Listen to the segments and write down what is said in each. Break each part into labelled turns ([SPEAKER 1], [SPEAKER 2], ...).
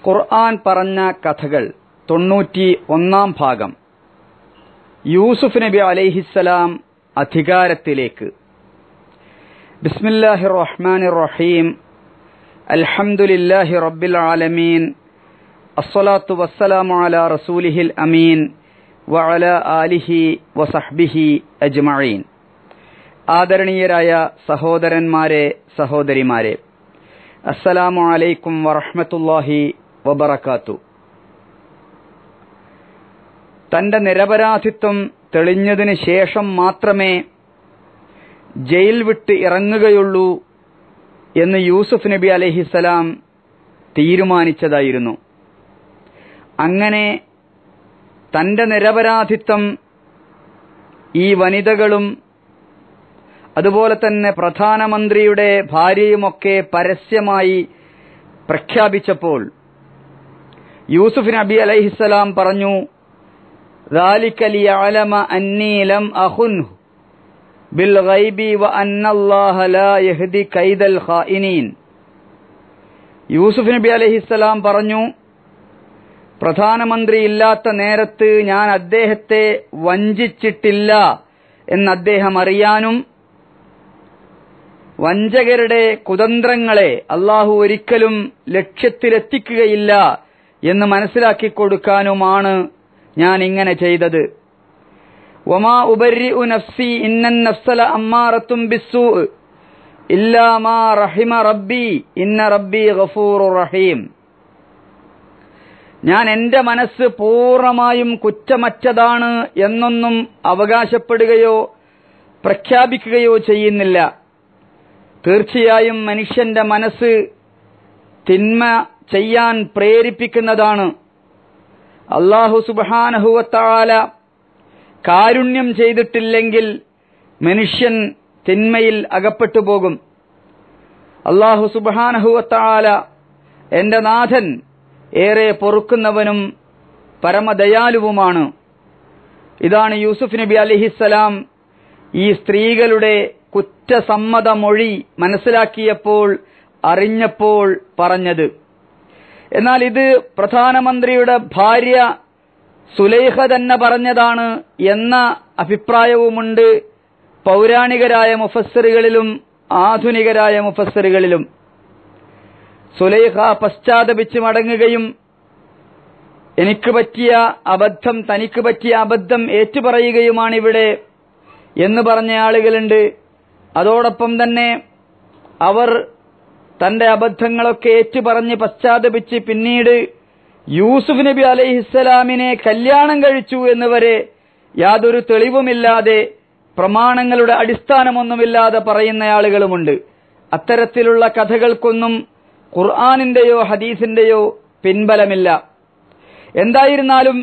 [SPEAKER 1] ഖുർആൻ പറഞ്ഞ കഥകൾ തൊണ്ണൂറ്റി ഒന്നാം ഭാഗം യൂസുഫ് നബി അലൈഹിസ്സലാം അധികാരത്തിലേക്ക് ബിസ്മില്ലാഹി റഹ്മാൻ റഹീം അൽഹംദുലില്ലാഹി റബ്ബിൽ ആലമീൻ അസ്സലാത്തു വസ്സലാമു അലാ റസൂലിഹിൽ അമീൻ വഅല ആലിഹി വസഹ്ബിഹി അജ്മഈൻ ആദരണീയരായ സഹോദരന്മാരെ സഹോദരിമാരെ അസ്സലാമു അലൈക്കും വറഹ്മത്തുള്ളാഹി വബറകാത്തു തന്റെ നിരപരാധിത്വം തെളിഞ്ഞതിന് ശേഷം മാത്രമേ ജയിൽ വിട്ട് ഇറങ്ങുകയുള്ളൂ എന്ന് യൂസുഫ് നബി അലഹിസലാം തീരുമാനിച്ചതായിരുന്നു അങ്ങനെ തന്റെ നിരപരാധിത്വം ഈ വനിതകളും അതുപോലെ തന്നെ പ്രധാനമന്ത്രിയുടെ ഭാര്യയുമൊക്കെ പരസ്യമായി പ്രഖ്യാപിച്ചപ്പോൾ യൂസുഫ് നബി അലൈഹിസ്സലാം പറഞ്ഞു ذلك ليعلم أني لم أخنه بالغيب وأن الله لا يهدي كيد الخائنين യൂസുഫ് നബി അലഹിസ്സലാം പറഞ്ഞു പ്രധാനമന്ത്രി ഇല്ലാത്ത നേരത്ത് ഞാൻ അദ്ദേഹത്തെ വഞ്ചിച്ചിട്ടില്ല എന്ന് അദ്ദേഹം അറിയാനും വഞ്ചകരുടെ കുതന്ത്രങ്ങളെ അള്ളാഹു ഒരിക്കലും ലക്ഷ്യത്തിലെത്തിക്കുകയില്ല എന്ന് മനസ്സിലാക്കി കൊടുക്കാനുമാണ് ഞാൻ ഇങ്ങനെ ചെയ്തത് വമാ ഉപരി നഫ്സി ഇന്നൻ നഫ്സല അമ്മാറത്തും ബിസ്സൂ ഇല്ലാ മാ റഹിമ റബ്ബി ഇന്ന റബ്ബി ഗഫൂർ റഹീം ഞാൻ എന്റെ മനസ്സ് പൂർണ്ണമായും കുറ്റമറ്റതാണ് എന്നൊന്നും അവകാശപ്പെടുകയോ പ്രഖ്യാപിക്കുകയോ ചെയ്യുന്നില്ല തീർച്ചയായും മനുഷ്യന്റെ മനസ്സ് തിന്മ ചെയ്യാൻ പ്രേരിപ്പിക്കുന്നതാണ് അള്ളാഹു സുബാനഹുവത്താല കാരുണ്യം ചെയ്തിട്ടില്ലെങ്കിൽ മനുഷ്യൻ തിന്മയിൽ അകപ്പെട്ടു പോകും അള്ളാഹു സുബാനഹുവത്താല എന്റെ നാഥൻ ഏറെ പൊറുക്കുന്നവനും പരമദയാലുവുമാണ് ഇതാണ് യൂസുഫ് നബി അലിഹിസലാം ഈ സ്ത്രീകളുടെ കുറ്റസമ്മത മൊഴി മനസ്സിലാക്കിയപ്പോൾ അറിഞ്ഞപ്പോൾ പറഞ്ഞത് എന്നാൽ ഇത് പ്രധാനമന്ത്രിയുടെ ഭാര്യ സുലൈഹ തന്നെ പറഞ്ഞതാണ് എന്ന അഭിപ്രായവുമുണ്ട് പൗരാണികരായ മുഫස්සറുകളിലും ആധുനികരായ മുഫස්සറുകളിലും സുലൈഹ പശ്ചാത്തപിച്ച് മടങ്ങുകയും എനിക്ക് പറ്റിയ അബദ്ധം തനിക്ക് പറ്റിയ അബദ്ധം ഏറ്റുപറയുകയുമാണിവിടെ എന്ന് പറഞ്ഞ ആളുകളുണ്ട് അതോടൊപ്പം തന്നെ അവർ തന്റെ അബദ്ധങ്ങളൊക്കെ ഏറ്റുപറഞ്ഞ് പശ്ചാത്തപിച്ച് പിന്നീട് യൂസുഫ് നബി അലൈഹിസ്സലാമിനെ കല്യാണം കഴിച്ചു എന്ന് വരെ യാതൊരു തെളിവുമില്ലാതെ പ്രമാണങ്ങളുടെ അടിസ്ഥാനമൊന്നുമില്ലാതെ പറയുന്ന ആളുകളുമുണ്ട് അത്തരത്തിലുള്ള കഥകൾക്കൊന്നും ഖുർആാനിന്റെയോ ഹദീസിന്റെയോ പിൻബലമില്ല എന്തായിരുന്നാലും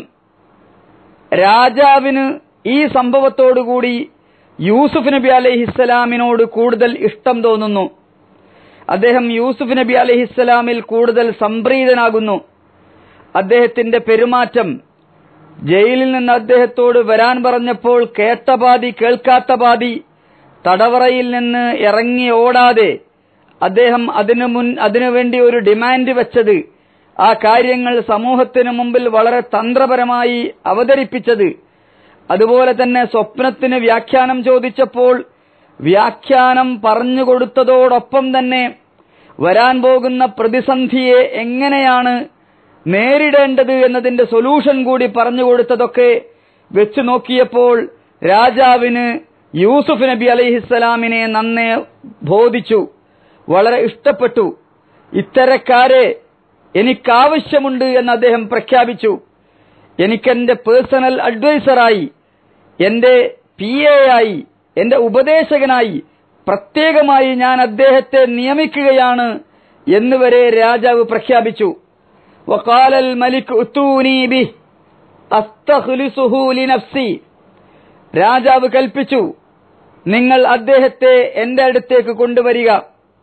[SPEAKER 1] രാജാവിന് ഈ സംഭവത്തോടുകൂടി യൂസുഫ് നബി അലഹിസ്സലാമിനോട് കൂടുതൽ ഇഷ്ടം തോന്നുന്നു അദ്ദേഹം യൂസുഫ് നബി അലഹിസ്സലാമിൽ കൂടുതൽ സംപ്രീതനാകുന്നു അദ്ദേഹത്തിന്റെ പെരുമാറ്റം ജയിലിൽ നിന്ന് അദ്ദേഹത്തോട് വരാൻ പറഞ്ഞപ്പോൾ കേട്ട പാതി കേൾക്കാത്ത പാതി തടവറയിൽ നിന്ന് ഇറങ്ങി ഓടാതെ അദ്ദേഹം അതിനു മുൻ അതിനുവേണ്ടി ഒരു ഡിമാൻഡ് വെച്ചത് ആ കാര്യങ്ങൾ സമൂഹത്തിനു മുമ്പിൽ വളരെ തന്ത്രപരമായി അവതരിപ്പിച്ചത് അതുപോലെ തന്നെ സ്വപ്നത്തിന് വ്യാഖ്യാനം ചോദിച്ചപ്പോൾ വ്യാഖ്യാനം പറഞ്ഞു കൊടുത്തതോടൊപ്പം തന്നെ വരാൻ പോകുന്ന പ്രതിസന്ധിയെ എങ്ങനെയാണ് നേരിടേണ്ടത് എന്നതിന്റെ സൊല്യൂഷൻ കൂടി പറഞ്ഞു കൊടുത്തതൊക്കെ വെച്ചു നോക്കിയപ്പോൾ രാജാവിന് യൂസുഫ് നബി അലൈഹിസ്സലാമിനെ നന്നെ ബോധിച്ചു വളരെ ഇഷ്ടപ്പെട്ടു ഇത്തരക്കാരെ എനിക്കാവശ്യമുണ്ട് എന്ന് അദ്ദേഹം പ്രഖ്യാപിച്ചു എനിക്കെന്റെ പേഴ്സണൽ അഡ്വൈസറായി എന്റെ പി എ ആയി എന്റെ ഉപദേശകനായി പ്രത്യേകമായി ഞാൻ അദ്ദേഹത്തെ നിയമിക്കുകയാണ് എന്നുവരെ രാജാവ് പ്രഖ്യാപിച്ചു وقال الملك اتوني به അസ്തഖ്ലിസുഹു ലിനഫ്സി രാജാവ് കൽപ്പിച്ചു നിങ്ങൾ അദ്ദേഹത്തെ എന്റെ അടുത്തേക്ക് കൊണ്ടുവരിക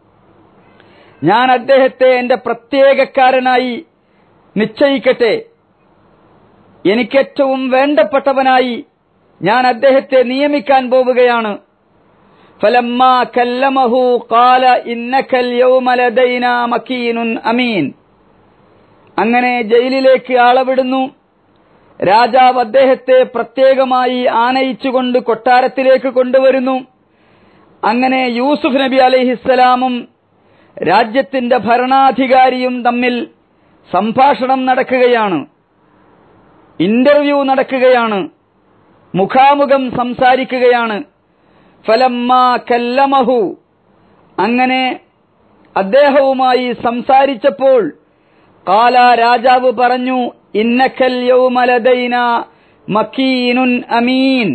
[SPEAKER 1] ഞാൻ അദ്ദേഹത്തെ എന്റെ പ്രത്യേകക്കാരനായി നിശ്ചയിക്കട്ടെ എനിക്കേറ്റവും വേണ്ടപ്പെട്ടവനായി ഞാൻ അദ്ദേഹത്തെ നിയമിക്കാൻ പോവുകയാണ് فلما كلمه قال إنك اليوم لدينا مكين أمين അങ്ങനെ ജയിലിലേക്ക് ആളവിടുന്നു രാജാവ് അദ്ദേഹത്തെ പ്രത്യേകമായി ആനയിച്ചുകൊണ്ട് കൊട്ടാരത്തിലേക്ക് കൊണ്ടുവരുന്നു അങ്ങനെ യൂസുഫ് നബി അലൈഹിസ്സലാമും രാജ്യത്തിന്റെ ഭരണാധികാരിയും തമ്മിൽ സംഭാഷണം നടക്കുകയാണ് ഇന്റർവ്യൂ നടക്കുകയാണ് മുഖാമുഖം സംസാരിക്കുകയാണ് ഫലമ്മ കല്ലമഹു അങ്ങനെ അദ്ദേഹവുമായി സംസാരിച്ചപ്പോൾ കാല രാജാവ് പറഞ്ഞു ഇന്നക്കൽ യൗമലദൈന മക്കീനുൻ അമീൻ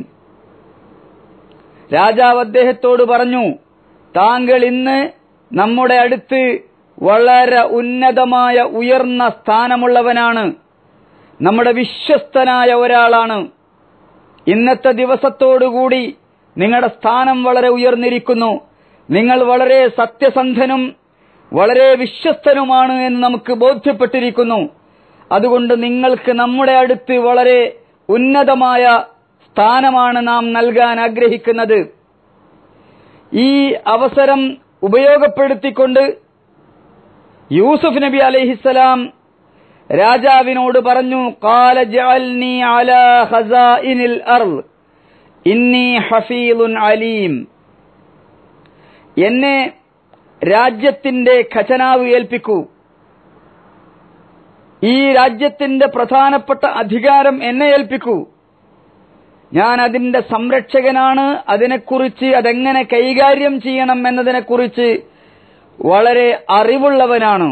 [SPEAKER 1] രാജാവ് അദ്ദേഹത്തോട് പറഞ്ഞു താങ്കൾ ഇന്ന് നമ്മുടെ അടുത്ത് വളരെ ഉന്നതമായ ഉയർന്ന സ്ഥാനമുള്ളവനാണ് നമ്മുടെ വിശ്വസ്തനായ ഒരാളാണ് ഇന്നത്തെ ദിവസത്തോടുകൂടി നിങ്ങളുടെ സ്ഥാനം വളരെ ഉയർന്നിരിക്കുന്നു നിങ്ങൾ വളരെ സത്യസന്ധനും വളരെ വിശ്വസ്തനുമാണ് എന്ന് നമുക്ക് ബോധ്യപ്പെട്ടിരിക്കുന്നു അതുകൊണ്ട് നിങ്ങൾക്ക് നമ്മുടെ അടുത്ത് വളരെ ഉന്നതമായ സ്ഥാനമാണ് നാം നൽകാൻ ആഗ്രഹിക്കുന്നത് ഈ അവസരം ഉപയോഗപ്പെടുത്തിക്കൊണ്ട് യൂസുഫ് നബി അലൈഹിസ്സലാം രാജാവിനോട് പറഞ്ഞു കാല ജഅൽനി അലാ ഖസാഇനിൽ അർള് ഇന്നി ഹഫീലുൻ അലീം എന്നെ രാജ്യത്തിന്റെ ഖജനാവ് ഏൽപ്പിക്കൂ ഈ രാജ്യത്തിന്റെ പ്രധാനപ്പെട്ട അധികാരം എന്നെ ഏൽപ്പിക്കൂ ഞാൻ അതിന്റെ സംരക്ഷകനാണ് അതിനെക്കുറിച്ച് അതെങ്ങനെ കൈകാര്യം ചെയ്യണം എന്നതിനെക്കുറിച്ച് വളരെ അറിവുള്ളവനാണ്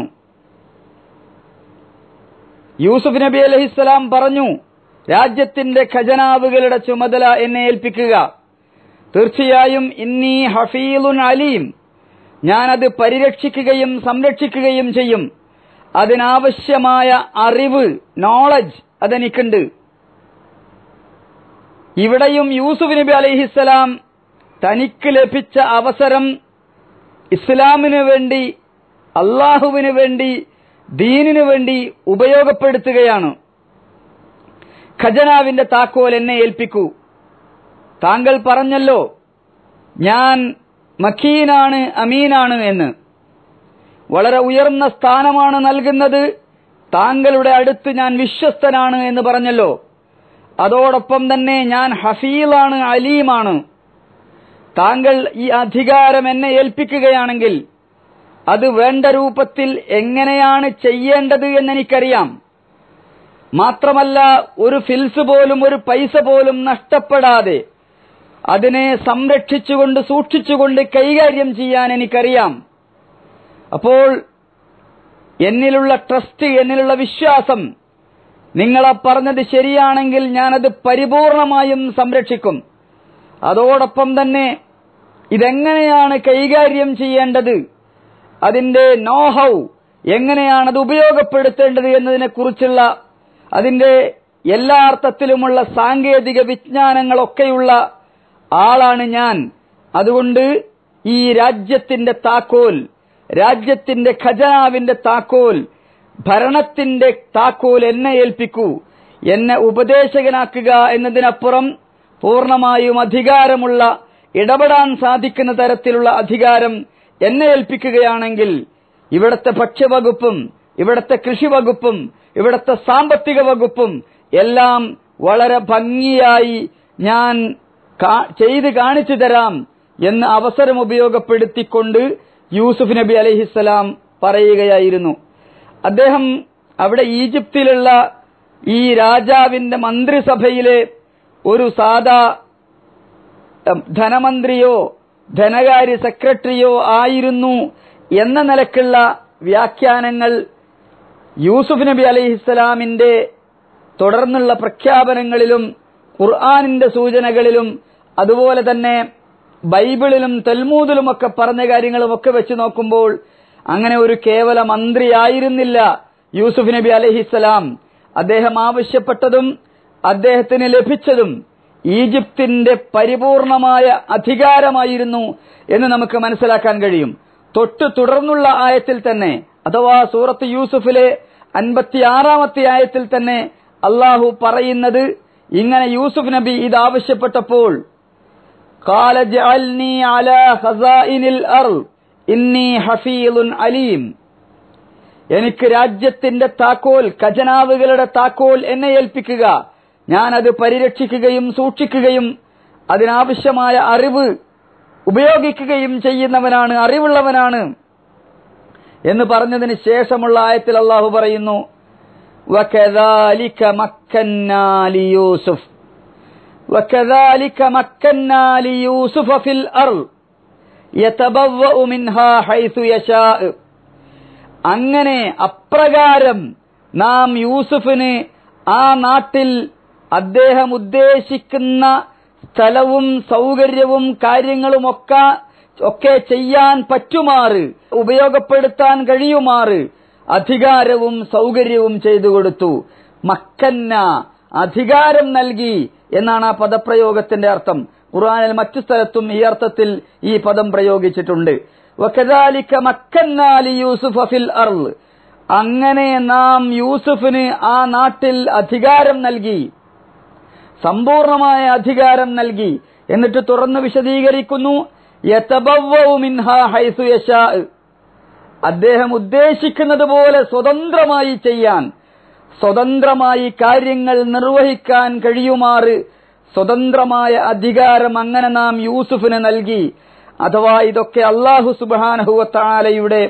[SPEAKER 1] യൂസുഫ് നബി അലഹിസ്സലാം പറഞ്ഞു രാജ്യത്തിന്റെ ഖജനാവുകളുടെ ചുമതല എന്നെ ഏൽപ്പിക്കുക തീർച്ചയായും ഇന്നി ഹഫീലുൻ അലീം ഞാനത് പരിരക്ഷിക്കുകയും സംരക്ഷിക്കുകയും ചെയ്യും അതിനാവശ്യമായ അറിവ് നോളജ് അതെനിക്കുണ്ട് ഇവിടെയും യൂസുഫ് നബി അലൈഹിസ്സലാം തനിക്ക് ലഭിച്ച അവസരം ഇസ്ലാമിനു വേണ്ടി അള്ളാഹുവിന് വേണ്ടി ദീനിനു വേണ്ടി ഉപയോഗപ്പെടുത്തുകയാണ് ഖജനാവിന്റെ താക്കോൽ എന്നെ ഏൽപ്പിക്കൂ താങ്കൾ പറഞ്ഞല്ലോ ഞാൻ മക്കീനാണ് അമീനാണ് എന്ന് വളരെ ഉയർന്ന സ്ഥാനമാണ് നൽകുന്നത് താങ്കളുടെ അടുത്ത് ഞാൻ വിശ്വസ്തനാണ് എന്ന് പറഞ്ഞല്ലോ അതോടൊപ്പം തന്നെ ഞാൻ ഹഫീലാണ് അലീമാണ് താങ്കൾ ഈ അധികാരം എന്നെ ഏൽപ്പിക്കുകയാണെങ്കിൽ അത് വേണ്ട രൂപത്തിൽ എങ്ങനെയാണ് ചെയ്യേണ്ടത് എന്നെനിക്കറിയാം മാത്രമല്ല ഒരു ഫിൽസ് പോലും ഒരു പൈസ പോലും നഷ്ടപ്പെടാതെ അതിനെ സംരക്ഷിച്ചുകൊണ്ട് സൂക്ഷിച്ചുകൊണ്ട് കൈകാര്യം ചെയ്യാൻ എനിക്കറിയാം അപ്പോൾ എന്നിലുള്ള ട്രസ്റ്റ് എന്നിലുള്ള വിശ്വാസം നിങ്ങളെ പറഞ്ഞത് ശരിയാണെങ്കിൽ ഞാനത് പരിപൂർണമായും സംരക്ഷിക്കും അതോടൊപ്പം തന്നെ ഇതെങ്ങനെയാണ് കൈകാര്യം ചെയ്യേണ്ടത് അതിന്റെ നോഹൗ എങ്ങനെയാണത് ഉപയോഗപ്പെടുത്തേണ്ടത് എന്നതിനെക്കുറിച്ചുള്ള അതിന്റെ എല്ലാ അർത്ഥത്തിലുമുള്ള സാങ്കേതിക വിജ്ഞാനങ്ങളൊക്കെയുള്ള ആളാണ് ഞാൻ അതുകൊണ്ട് ഈ രാജ്യത്തിന്റെ താക്കോൽ രാജ്യത്തിന്റെ ഖജനാവിന്റെ താക്കോൽ ഭരണത്തിന്റെ താക്കോൽ എന്നെ ഏൽപ്പിക്കൂ എന്നെ ഉപദേശകനാക്കുക എന്നതിനപ്പുറം പൂർണ്ണമായും അധികാരമുള്ള ഇടപെടാൻ സാധിക്കുന്ന തരത്തിലുള്ള അധികാരം എന്നെ ഏൽപ്പിക്കുകയാണെങ്കിൽ ഇവിടത്തെ ഭക്ഷ്യവകുപ്പും ഇവിടത്തെ കൃഷി വകുപ്പും ഇവിടത്തെ സാമ്പത്തിക വകുപ്പും എല്ലാം വളരെ ഭംഗിയായി ഞാൻ ചെയ്ത് കാണിച്ചു തരാം എന്ന് അവസരം ഉപയോഗപ്പെടുത്തിക്കൊണ്ട് യൂസുഫ് നബി അലഹിസ്സലാം പറയുകയായിരുന്നു അദ്ദേഹം അവിടെ ഈജിപ്തിലുള്ള ഈ രാജാവിന്റെ മന്ത്രിസഭയിലെ ഒരു സാധാ ധനമന്ത്രിയോ ധനകാര്യ സെക്രട്ടറിയോ ആയിരുന്നു എന്ന നിലക്കുള്ള വ്യാഖ്യാനങ്ങൾ യൂസുഫ് നബി അലൈഹിസ്സലാമിന്റെ തുടർന്നുള്ള പ്രഖ്യാപനങ്ങളിലും ഖുർആാനിന്റെ സൂചനകളിലും അതുപോലെ തന്നെ ബൈബിളിലും തെൽമൂദിലുമൊക്കെ പറഞ്ഞ കാര്യങ്ങളുമൊക്കെ വെച്ച് നോക്കുമ്പോൾ അങ്ങനെ ഒരു കേവല മന്ത്രിയായിരുന്നില്ല യൂസുഫ് നബി അലഹിസ്സലാം അദ്ദേഹം ആവശ്യപ്പെട്ടതും അദ്ദേഹത്തിന് ലഭിച്ചതും ഈജിപ്തിന്റെ പരിപൂർണമായ അധികാരമായിരുന്നു എന്ന് നമുക്ക് മനസ്സിലാക്കാൻ കഴിയും തൊട്ടു തുടർന്നുള്ള ആയത്തിൽ തന്നെ അഥവാ സൂറത്ത് യൂസുഫിലെ അൻപത്തിയാറാമത്തെ ആയത്തിൽ തന്നെ അള്ളാഹു പറയുന്നത് ഇങ്ങനെ യൂസുഫ് നബി ഇത് ആവശ്യപ്പെട്ടപ്പോൾ قال اجعلني على خزائن الأرض إني حفيظ അലീം എനിക്ക് രാജ്യത്തിന്റെ താക്കോൽ ഖജനാവുകളുടെ താക്കോൽ എന്നെ ഏൽപ്പിക്കുക ഞാൻ അത് പരിരക്ഷിക്കുകയും സൂക്ഷിക്കുകയും അതിനാവശ്യമായ അറിവ് ഉപയോഗിക്കുകയും ചെയ്യുന്നവനാണ് അറിവുള്ളവനാണ് എന്ന് പറഞ്ഞതിന് ശേഷമുള്ള ആയത്തിൽ അള്ളാഹു പറയുന്നു وَكَذَلِكَ مَكَّنَّا لِيُوسُفَ وَكَذَلِكَ مَكَّنَّا لِيُوسُفَ فِي الْأَرْضِ يَتَبَوَّأُ مِنْهَا حَيْثُ يَشَاءُ അങ്ങനെ അപ്രകാരം നാം യൂസുഫിന് ആ നാട്ടിൽ അദ്ദേഹം ഉദ്ദേശിക്കുന്ന സ്ഥലവും സൗകര്യവും കാര്യങ്ങളുമൊക്കെ ഒക്കെ ചെയ്യാൻ പറ്റുമാറ് ഉപയോഗപ്പെടുത്താൻ കഴിയുമാറ് അധികാരവും സൗകര്യവും ചെയ്തു കൊടുത്തു മക്കന്ന അധികാരം നൽകി എന്നാണ് ആ പദപ്രയോഗത്തിന്റെ അർത്ഥം ഖുർആനിൽ മറ്റു സ്ഥലത്തും ഈ അർത്ഥത്തിൽ ഈ പദം പ്രയോഗിച്ചിട്ടുണ്ട് വകദാലിക മക്കന്നാ ലിയൂസുഫ ഫിൽ അർള് അങ്ങനെ നാം യൂസുഫിന് ആ നാട്ടിൽ അധികാരം നൽകി സമ്പൂർണമായ അധികാരം നൽകി എന്നിട്ട് തുറന്ന് വിശദീകരിക്കുന്നു യതബവ്വഉ മിൻഹാ ഹൈസു യശാ അദ്ദേഹം ഉദ്ദേശിക്കുന്നത് പോലെ സ്വതന്ത്രമായി ചെയ്യാൻ സ്വതന്ത്രമായി കാര്യങ്ങൾ നിർവഹിക്കാൻ കഴിയുമാറ് സ്വതന്ത്രമായ അധികാരം അങ്ങനെ നാം യൂസുഫിന് നൽകി അഥവാ ഇതൊക്കെ അള്ളാഹു സുബാനഹുവത്താലയുടെ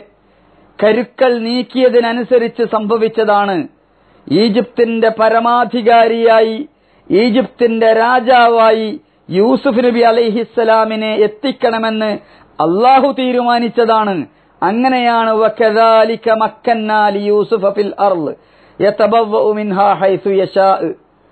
[SPEAKER 1] കരുക്കൾ നീക്കിയതിനനുസരിച്ച് സംഭവിച്ചതാണ് ഈജിപ്തിന്റെ പരമാധികാരിയായി ഈജിപ്തിന്റെ രാജാവായി യൂസുഫ് നബി അലൈഹിസ്സലാമിനെ എത്തിക്കണമെന്ന് അള്ളാഹു തീരുമാനിച്ചതാണ് അങ്ങനെയാണ് വകദാലിക മക്കന്നാ ലിയൂസുഫ ഫിൽ അർള് യതബവ്വഉ മിൻഹാ ഹൈസു യശാഅ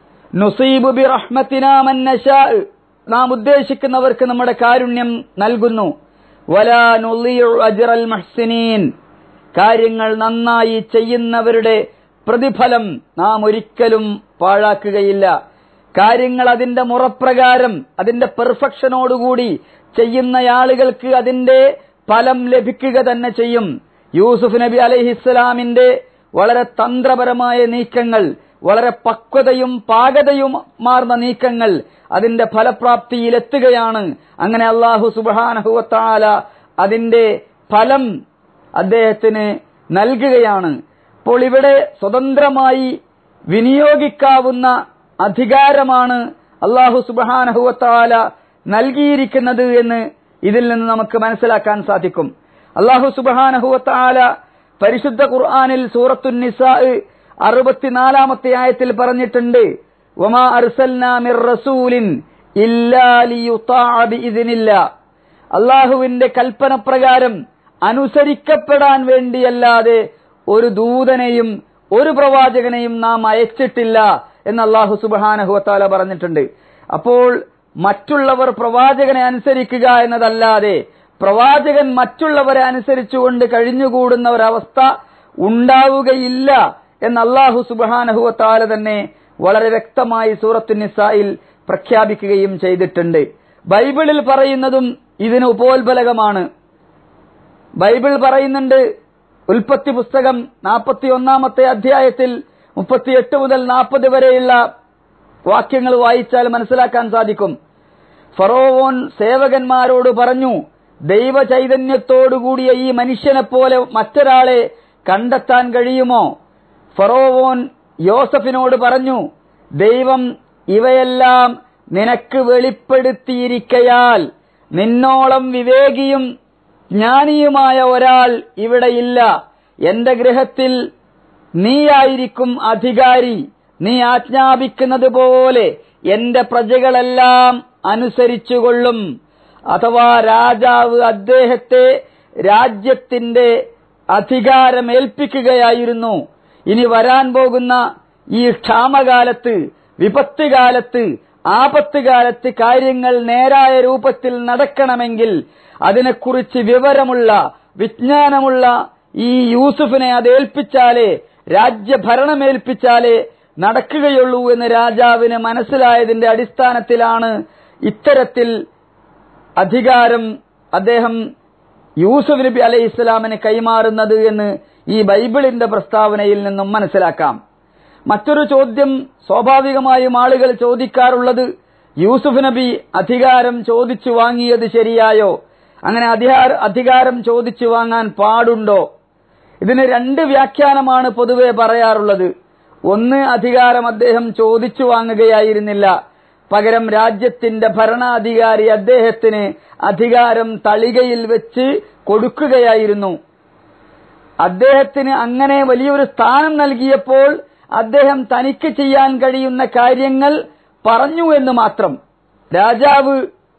[SPEAKER 1] നുസീബു ബിറഹ്മത്തിനാ മൻ നശാഅ നാം ഉദ്ദേശിക്കുന്നവർക്ക് നമ്മുടെ കാരുണ്യം നൽകുന്നു വലാ നുളിയു അജ്റൽ മുഹ്സിനീൻ കാര്യങ്ങൾ നന്നായി ചെയ്യുന്നവരുടെ പ്രതിഫലം നാം ഒരിക്കലും പാഴാക്കുകയില്ല കാര്യങ്ങൾ അതിന്റെ മുറപ്രകാരം അതിന്റെ പെർഫെക്ഷനോടുകൂടി ചെയ്യുന്ന ആളുകൾക്ക് അതിന്റെ ഫലം ലഭിക്കുക തന്നെ ചെയ്യും യൂസുഫ് നബി അലഹിസ്സലാമിന്റെ വളരെ തന്ത്രപരമായ നീക്കങ്ങൾ വളരെ പക്വതയും പാകതയും മാർന്ന നീക്കങ്ങൾ അതിന്റെ ഫലപ്രാപ്തിയിൽ എത്തുകയാണ് അങ്ങനെ അള്ളാഹു സുബാനഹുവത്താല അതിന്റെ ഫലം അദ്ദേഹത്തിന് നൽകുകയാണ് അപ്പോൾ ഇവിടെ സ്വതന്ത്രമായി വിനിയോഗിക്കാവുന്ന അധികാരമാണ് അള്ളാഹു സുബാനഹുവത്താല നൽകിയിരിക്കുന്നത് എന്ന് ഇതിൽ നിന്ന് നമുക്ക് മനസ്സിലാക്കാൻ സാധിക്കും അള്ളാഹു സുബാനഹുവത്താല പരിശുദ്ധ ഖുർആാനിൽ സൂറത്തു നിസാ അറുപത്തിനാലാമത്തെ ആയത്തിൽ പറഞ്ഞിട്ടുണ്ട് വമാ അർസൽനാ മിർ റസൂലിൻ ഇല്ലാ ലിയുതാഅ ബിഇذനില്ല അള്ളാഹുവിന്റെ കൽപ്പന പ്രകാരം അനുസരിക്കപ്പെടാൻ വേണ്ടിയല്ലാതെ ഒരു ദൂതനെയും ഒരു പ്രവാചകനെയും നാം അയച്ചിട്ടില്ല എന്ന് അള്ളാഹു സുബാനഹുവത്താല പറഞ്ഞിട്ടുണ്ട് അപ്പോൾ മറ്റുള്ളവർ പ്രവാചകനെ അനുസരിക്കുക എന്നതല്ലാതെ പ്രവാചകൻ മറ്റുള്ളവരെ അനുസരിച്ചുകൊണ്ട് കഴിഞ്ഞുകൂടുന്ന ഒരവസ്ഥ ഉണ്ടാവുകയില്ല എന്ന് അള്ളാഹു സുബാനഹുവത്താല തന്നെ വളരെ വ്യക്തമായി സൂറത്തു നിസായിൽ പ്രഖ്യാപിക്കുകയും ചെയ്തിട്ടുണ്ട് ബൈബിളിൽ പറയുന്നതും ഇതിന് ഉപോത്ബലകമാണ് ബൈബിൾ പറയുന്നുണ്ട് ഉൽപ്പത്തി പുസ്തകം നാൽപ്പത്തി ഒന്നാമത്തെ അധ്യായത്തിൽ മുപ്പത്തിയെട്ട് മുതൽ നാൽപ്പത് വരെയുള്ള വാക്യങ്ങൾ വായിച്ചാൽ മനസ്സിലാക്കാൻ സാധിക്കും ഫറോവോൻ സേവകന്മാരോട് പറഞ്ഞു ദൈവ ചൈതന്യത്തോടുകൂടിയ ഈ മനുഷ്യനെ പോലെ മറ്റൊരാളെ കണ്ടെത്താൻ കഴിയുമോ ഫറോവോൻ യോസഫിനോട് പറഞ്ഞു ദൈവം ഇവയെല്ലാം നിനക്ക് വെളിപ്പെടുത്തിയിരിക്കയാൽ നിന്നോളം വിവേകിയും ജ്ഞാനിയുമായ ഒരാൾ ഇവിടെയില്ല എന്റെ ഗൃഹത്തിൽ നീയായിരിക്കും അധികാരി നീ ആജ്ഞാപിക്കുന്നത് പോലെ എന്റെ പ്രജകളെല്ലാം അനുസരിച്ചുകൊള്ളും അഥവാ രാജാവ് അദ്ദേഹത്തെ രാജ്യത്തിന്റെ അധികാരം ഏൽപ്പിക്കുകയായിരുന്നു ഇനി വരാൻ പോകുന്ന ഈ ക്ഷാമകാലത്ത് വിപത്ത് കാലത്ത് ആപത്ത് കാലത്ത് കാര്യങ്ങൾ നേരായ രൂപത്തിൽ നടക്കണമെങ്കിൽ അതിനെക്കുറിച്ച് വിവരമുള്ള വിജ്ഞാനമുള്ള ഈ യൂസുഫിനെ അത് ഏൽപ്പിച്ചാലേ രാജ്യഭരണം ഏൽപ്പിച്ചാലേ നടക്കുകയുള്ളൂ എന്ന് രാജാവിന് മനസ്സിലായതിന്റെ അടിസ്ഥാനത്തിലാണ് ഇത്തരത്തിൽ അധികാരം അദ്ദേഹം യൂസുഫ് നബി അലൈഹി ഇസ്ലാമിന് കൈമാറുന്നത് എന്ന് ഈ ബൈബിളിന്റെ പ്രസ്താവനയിൽ നിന്നും മനസ്സിലാക്കാം മറ്റൊരു ചോദ്യം സ്വാഭാവികമായും ആളുകൾ ചോദിക്കാറുള്ളത് യൂസുഫ് നബി അധികാരം ചോദിച്ചു വാങ്ങിയത് ശരിയായോ അങ്ങനെ അധികാര അധികാരം ചോദിച്ചു വാങ്ങാൻ പാടുണ്ടോ ഇതിന് രണ്ട് വ്യാഖ്യാനമാണ് പൊതുവെ പറയാറുള്ളത് ഒന്ന് അധികാരം അദ്ദേഹം ചോദിച്ചു വാങ്ങുകയായിരുന്നില്ല പകരം രാജ്യത്തിന്റെ ഭരണാധികാരി അദ്ദേഹത്തിന് അധികാരം തളികയിൽ വെച്ച് കൊടുക്കുകയായിരുന്നു അദ്ദേഹത്തിന് അങ്ങനെ വലിയൊരു സ്ഥാനം നൽകിയപ്പോൾ അദ്ദേഹം തനിക്ക് ചെയ്യാൻ കഴിയുന്ന കാര്യങ്ങൾ പറഞ്ഞു എന്ന് മാത്രം രാജാവ്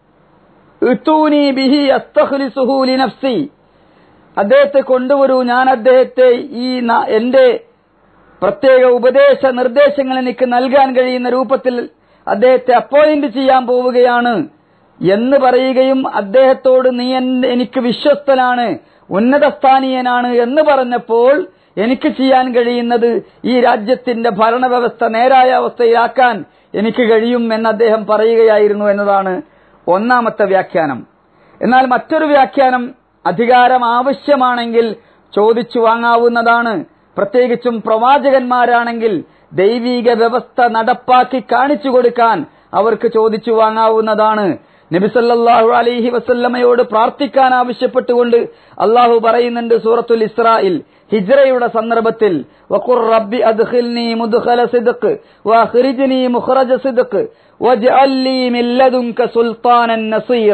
[SPEAKER 1] ഇത്തൂനി ബിഹി അസ്തഖ്ലിസുഹു ലിനഫ്സി അദ്ദേഹത്തെ കൊണ്ടുവരൂ ഞാൻ അദ്ദേഹത്തെ ഈ ന- എന്റെ പ്രത്യേക ഉപദേശ നിർദ്ദേശങ്ങൾ എനിക്ക് നൽകാൻ കഴിയുന്ന രൂപത്തിൽ അദ്ദേഹത്തെ അപ്പോയിന്റ് ചെയ്യാൻ പോവുകയാണ് എന്ന് പറയുകയും അദ്ദേഹത്തോട് നീ എൻ- എനിക്ക് വിശ്വസ്തനാണ് ഉന്നതസ്ഥാനീയനാണ് എന്ന് പറഞ്ഞപ്പോൾ എനിക്ക് ചെയ്യാൻ കഴിയുന്നത് ഈ രാജ്യത്തിന്റെ ഭരണവ്യവസ്ഥ നേരായ അവസ്ഥയിലാക്കാൻ എനിക്ക് കഴിയും എന്ന് അദ്ദേഹം പറയുകയായിരുന്നു എന്നതാണ് ഒന്നാമത്തെ വ്യാഖ്യാനം എന്നാൽ മറ്റൊരു വ്യാഖ്യാനം അധികാരം ആവശ്യമാണെങ്കിൽ ചോദിച്ചു വാങ്ങാവുന്നതാണ് പ്രത്യേകിച്ചും പ്രവാചകന്മാരാണെങ്കിൽ ദൈവീക വ്യവസ്ഥ നടപ്പാക്കി കാണിച്ചു കൊടുക്കാൻ അവർക്ക് ചോദിച്ചു വാങ്ങാവുന്നതാണ് നബിസല്ലാഹു അലൈഹി വസല്ലമയോട് പ്രാർത്ഥിക്കാൻ ആവശ്യപ്പെട്ടുകൊണ്ട് അള്ളാഹു പറയുന്നുണ്ട് സൂറത്തുൽ ഇസ്രായിൽ ഹിജ്റയുടെ സന്ദർഭത്തിൽ വഖുർ റബ്ബി അദ്ഖിൽനി മുദ്ഖല സിദ്ഖ് വഅഖ്രിജ്നി മുഖ്റജ സിദ്ഖ് വജ്അൽ ലീ മിൻ ലദുൻക സുൽത്താനൻ നസീറ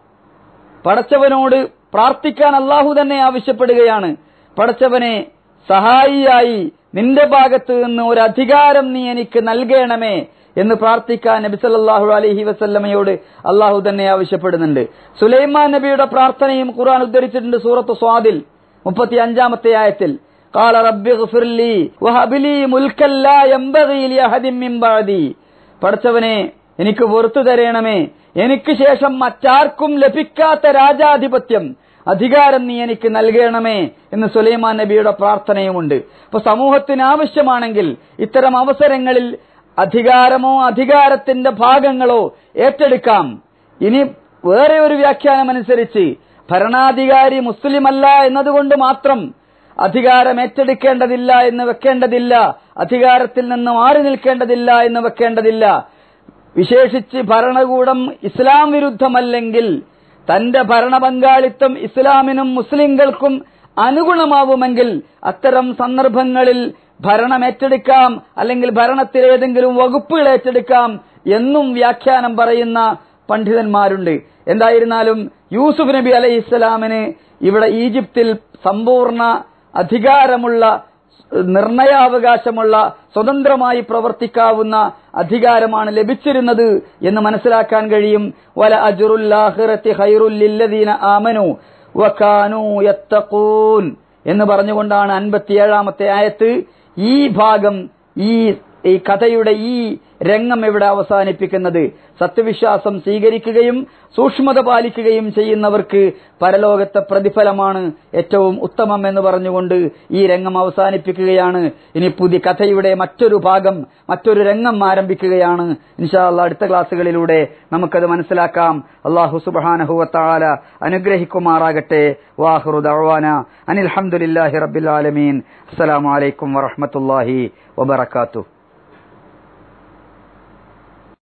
[SPEAKER 1] പടച്ചവനോട് പ്രാർത്ഥിക്കാൻ അള്ളാഹു തന്നെ ആവശ്യപ്പെടുകയാണ് പടച്ചവനെ സഹായിയായി നിന്റെ ഭാഗത്ത് നിന്ന് ഒരു അധികാരം നീ എനിക്ക് നൽകണമേ എന്ന് പ്രാർത്ഥിക്കാൻ നബി സല്ലല്ലാഹു അലൈഹി വസല്ലമയോട് അള്ളാഹു തന്നെ ആവശ്യപ്പെടുന്നുണ്ട് സുലൈമാൻ നബിയുടെ പ്രാർത്ഥനയും ഖുർആൻ ഉദ്ധരിച്ചിട്ടുണ്ട് സൂറത്ത് സ്വാദിൽ മുപ്പത്തി അഞ്ചാമത്തെ ആയത്തിൽ قال رب اغفر لي وهب لي ملكا لا ينبغي لأحد من بعدي പടച്ചവനെ എനിക്ക് വെറുത്തു തരേണമേ എനിക്ക് ശേഷം മറ്റാർക്കും ലഭിക്കാത്ത രാജാധിപത്യം അധികാരം നീ എനിക്ക് നൽകണമേ എന്ന് സുലൈമാൻ നബിയുടെ പ്രാർത്ഥനയുമുണ്ട് അപ്പൊ സമൂഹത്തിന് ആവശ്യമാണെങ്കിൽ ഇത്തരം അവസരങ്ങളിൽ അധികാരമോ അധികാരത്തിന്റെ ഭാഗങ്ങളോ ഏറ്റെടുക്കാം ഇനി വേറെ ഒരു വ്യാഖ്യാനം അനുസരിച്ച് ഭരണാധികാരി മുസ്ലിമല്ല എന്നതുകൊണ്ട് മാത്രം അധികാരം ഏറ്റെടുക്കേണ്ടതില്ല എന്ന് വെക്കേണ്ടതില്ല അധികാരത്തിൽ നിന്ന് മാറി നിൽക്കേണ്ടതില്ല എന്ന് വെക്കേണ്ടതില്ല വിശേഷിച്ച് ഭരണകൂടം ഇസ്ലാം വിരുദ്ധമല്ലെങ്കിൽ തന്റെ ഭരണ പങ്കാളിത്തം ഇസ്ലാമിനും മുസ്ലിങ്ങൾക്കും അനുഗുണമാവുമെങ്കിൽ അത്തരം സന്ദർഭങ്ങളിൽ ഭരണം ഏറ്റെടുക്കാം അല്ലെങ്കിൽ ഭരണത്തിൽ ഏതെങ്കിലും വകുപ്പുകൾ ഏറ്റെടുക്കാം എന്നും വ്യാഖ്യാനം പറയുന്ന പണ്ഡിതന്മാരുണ്ട് എന്തായിരുന്നാലും യൂസുഫ് നബി അലൈഹി ഇസ്ലാമിന് ഇവിടെ ഈജിപ്തിൽ സമ്പൂർണ്ണ അധികാരമുള്ള നിർണയാവകാശമുള്ള സ്വതന്ത്രമായി പ്രവർത്തിക്കാവുന്ന അധികാരമാണ് ലഭിച്ചിരുന്നത് എന്ന് മനസ്സിലാക്കാൻ കഴിയും വല അജുറുല്ലാഹിറത്തി ഹൈറുല്ലില്ലദീന ആമനു വകാനു യത്തഖൂൻ എന്ന് പറഞ്ഞുകൊണ്ടാണ് അൻപത്തിയേഴാമത്തെ ആയത്ത് ഈ ഭാഗം ഈ ഈ കഥയുടെ ഈ രംഗം ഇവിടെ അവസാനിപ്പിക്കുന്നത് സത്യവിശ്വാസം സ്വീകരിക്കുകയും സൂക്ഷ്മത പാലിക്കുകയും ചെയ്യുന്നവർക്ക് പരലോകത്തെ പ്രതിഫലമാണ് ഏറ്റവും ഉത്തമം എന്ന് പറഞ്ഞുകൊണ്ട് ഈ രംഗം അവസാനിപ്പിക്കുകയാണ് ഇനി പുതിയ കഥയുടെ മറ്റൊരു ഭാഗം മറ്റൊരു രംഗം ആരംഭിക്കുകയാണ് ഇൻഷാല്ല അടുത്ത ക്ലാസ്സുകളിലൂടെ നമുക്കത് മനസ്സിലാക്കാം അള്ളാഹു സുബാനഹുവത്താല അനുഗ്രഹിക്കുമാറാകട്ടെ വാഹുറു ദഅവാന അനിൽഹമുല്ലാഹി റബ്ബിൽ ആലമീൻ അസ്സലാമു അലൈക്കും വറഹ്മത്തുള്ളാഹി വബറകാതുഹു